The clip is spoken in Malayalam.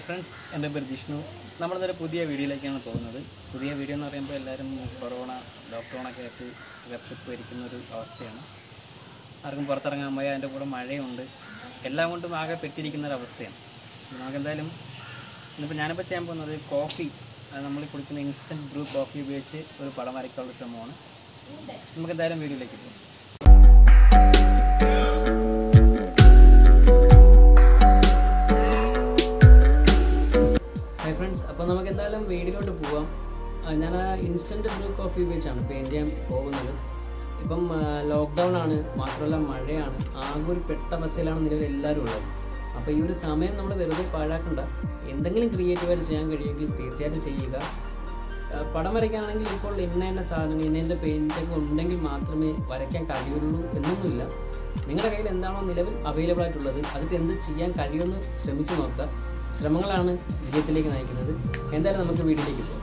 ഫ്രണ്ട്സ് എൻ്റെ പേര് ജിഷ്ണു നമ്മളിതൊരു പുതിയ വീഡിയോയിലേക്കാണ് പോകുന്നത് പുതിയ വീഡിയോ എന്ന് പറയുമ്പോൾ എല്ലാവരും കൊറോണ ലോക്ക്ഡൗണൊക്കെ ആയിട്ട് അകത്തിപ്പോൾ ഇരിക്കുന്ന ഒരു അവസ്ഥയാണ് ആർക്കും പുറത്തിറങ്ങാൻ പോയാൽ അതിൻ്റെ കൂടെ മഴയുണ്ട് എല്ലാം കൊണ്ടും ആകെ പെട്ടിരിക്കുന്ന ഒരു അവസ്ഥയാണ് നമുക്ക് എന്തായാലും ഇന്നിപ്പോൾ ഞാനിപ്പോൾ ചെയ്യാൻ പോകുന്നത് കോഫി അത് നമ്മൾ കുടിക്കുന്ന ഇൻസ്റ്റൻറ്റ് ബ്രൂ കോഫി ഉപയോഗിച്ച് ഒരു പടം വരയ്ക്കാനുള്ള ശ്രമമാണ് നമുക്ക് എന്തായാലും വീഡിയോയിലേക്ക് പോകും ഹായ് ഫ്രണ്ട്സ് അപ്പോൾ നമുക്ക് എന്തായാലും വീഡിയോയിലോട്ട് പോവാം ആ, ഞാൻ ആ ഇൻസ്റ്റൻറ്റ് ബ്രൂ കോഫി ഉപയോഗിച്ചാണ് പെയിൻറ്റ് ചെയ്യാൻ പോകുന്നത് ഇപ്പം ലോക്ക്ഡൗൺ ആണ് മാത്രമല്ല മഴയാണ് ആകെ ഒരു പെട്ട അവസ്ഥയിലാണ് നിലവിൽ എല്ലാവരും ഉള്ളത് അപ്പോൾ ഈ ഒരു സമയം നമ്മൾ വെറുതെ പാഴാക്കണ്ട എന്തെങ്കിലും ക്രിയേറ്റീവായിട്ട് ചെയ്യാൻ കഴിയുമെങ്കിൽ തീർച്ചയായിട്ടും ചെയ്യുക ആ, പടം വരയ്ക്കാനാണെങ്കിൽ ഇപ്പോൾ ഇന്ന ഇന്ന സാധനം ഇന്ന ഇന്ന പെയിൻറ്റൊക്കെ ഉണ്ടെങ്കിൽ മാത്രമേ വരയ്ക്കാൻ കഴിയുള്ളൂ എന്നൊന്നുമില്ല നിങ്ങളുടെ കയ്യിൽ എന്താണോ നിലവിൽ അവൈലബിൾ ആയിട്ടുള്ളത് അതിട്ട് എന്ത് ചെയ്യാൻ കഴിയുമെന്ന് ശ്രമിച്ചു നോക്കുക ശ്രമങ്ങളാണ് വിജയത്തിലേക്ക് നയിക്കുന്നത് എന്തായാലും നമുക്ക് വീട്ടിലേക്ക് പോകാം